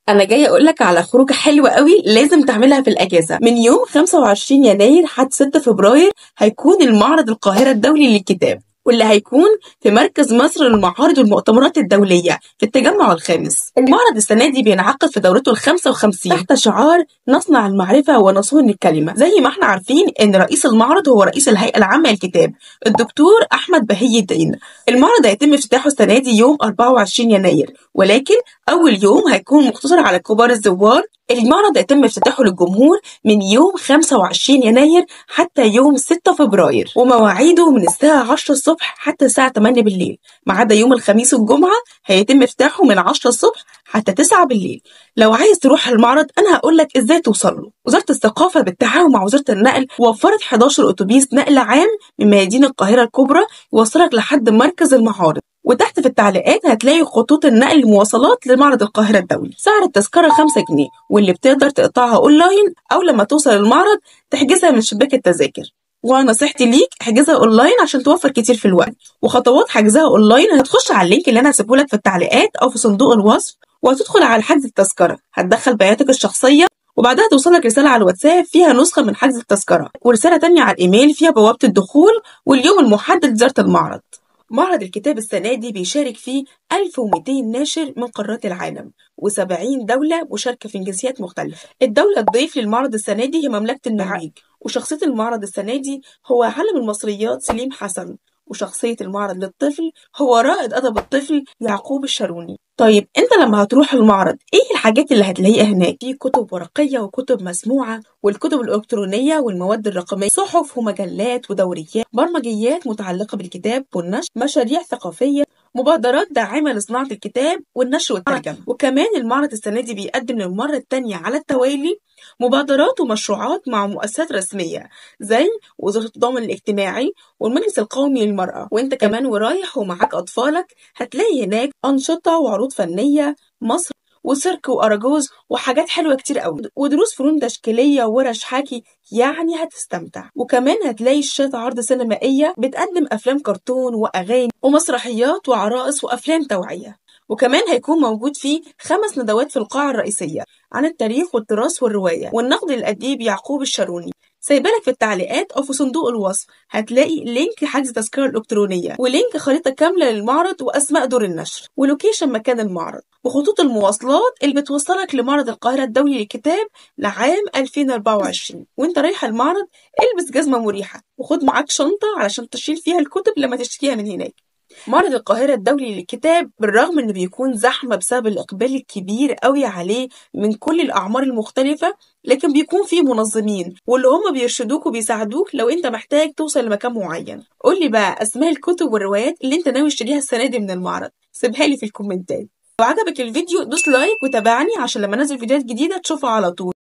انا جايه اقول لك على خروجه حلوه قوي لازم تعملها في الاجازه من يوم 25 يناير حتى 6 فبراير هيكون المعرض القاهره الدولي للكتاب واللي هيكون في مركز مصر للمعارض والمؤتمرات الدولية في التجمع الخامس المعرض السنة دي بينعقد في دورته ال 55 تحت شعار نصنع المعرفة ونصون الكلمة زي ما احنا عارفين ان رئيس المعرض هو رئيس الهيئة العامة للكتاب الدكتور أحمد بهي الدين المعرض هيتم افتتاحه السنة دي يوم 24 يناير ولكن أول يوم هيكون مقتصر على كبار الزوار المعرض هيتم افتتاحه للجمهور من يوم 25 يناير حتى يوم 6 فبراير ومواعيده من الساعة 10 الصبح حتى الساعة 8 بالليل ما عدا يوم الخميس والجمعة هيتم افتتاحه من 10 الصبح حتى 9 بالليل لو عايز تروح المعرض انا هقول لك ازاي توصل له وزارة الثقافة بالتعاون مع وزارة النقل وفرت 11 اتوبيس نقل عام من ميادين القاهرة الكبرى يوصلك لحد مركز المعارض وتحت في التعليقات هتلاقي خطوط النقل المواصلات لمعرض القاهرة الدولي سعر التذكرة 5 جنيه واللي بتقدر تقطعها اونلاين او لما توصل المعرض تحجزها من شباك التذاكر ونصيحتي ليك احجزها اونلاين عشان توفر كتير في الوقت وخطوات حجزها اونلاين هتخش على اللينك اللي انا هسيبه لك في التعليقات او في صندوق الوصف وهتدخل على حجز التذكرة هتدخل بياناتك الشخصية وبعدها توصلك رسالة على الواتساب فيها نسخة من حجز التذكرة ورسالة تانية على الإيميل فيها بوابة الدخول واليوم المحدد لزيارة المعرض معرض الكتاب السنة دي بيشارك فيه 1200 ناشر من قارات العالم و70 دولة مشاركة في جنسيات مختلفة الدولة الضيف للمعرض السنة دي هي مملكة النرويج وشخصية المعرض السنة دي هو علم المصريات سليم حسن وشخصية المعرض للطفل هو رائد أدب الطفل يعقوب الشاروني طيب انت لما هتروح المعرض ايه الحاجات اللي هتلاقيها هناك في كتب ورقية وكتب مسموعة والكتب الإلكترونية والمواد الرقمية صحف ومجلات ودوريات برمجيات متعلقة بالكتاب والنشر مشاريع ثقافية مبادرات داعمة لصناعة الكتاب والنشر والترجمة وكمان المعرض السنة دي بيقدم للمرة التانية على التوالي مبادرات ومشروعات مع مؤسسات رسمية زي وزارة التضامن الاجتماعي والمجلس القومي للمرأة وانت كمان ورايح ومعاك أطفالك هتلاقي هناك أنشطة وعروض فنية مصر وسيرك وأراجوز وحاجات حلوة كتير قوي ودروس فنون تشكيلية وورش حكي يعني هتستمتع وكمان هتلاقي شاشات عرض سينمائية بتقدم أفلام كرتون وأغاني ومسرحيات وعرائس وأفلام توعية وكمان هيكون موجود فيه خمس ندوات في القاعة الرئيسية عن التاريخ والتراث والرواية والنقد الأديب يعقوب الشاروني سايبالك في التعليقات أو في صندوق الوصف هتلاقي لينك حجز تذكرة الإلكترونية ولينك خريطة كاملة للمعرض وأسماء دور النشر ولوكيشن مكان المعرض وخطوط المواصلات اللي بتوصلك لمعرض القاهرة الدولي للكتاب لعام 2024 وانت رايح المعرض البس جزمة مريحة وخد معاك شنطة علشان تشيل فيها الكتب لما تشتريها من هناك معرض القاهرة الدولي للكتاب بالرغم انه بيكون زحمة بسبب الإقبال الكبير قوي عليه من كل الأعمار المختلفة لكن بيكون فيه منظمين واللي هم بيرشدوك وبيساعدوك لو انت محتاج توصل لمكان معين قولي بقى أسماء الكتب والروايات اللي انت ناوي تشتريها السنة دي من المعرض سيبها لي في الكومنتات لو عجبك الفيديو دوس لايك وتابعني عشان لما انزل فيديوهات جديدة تشوفها على طول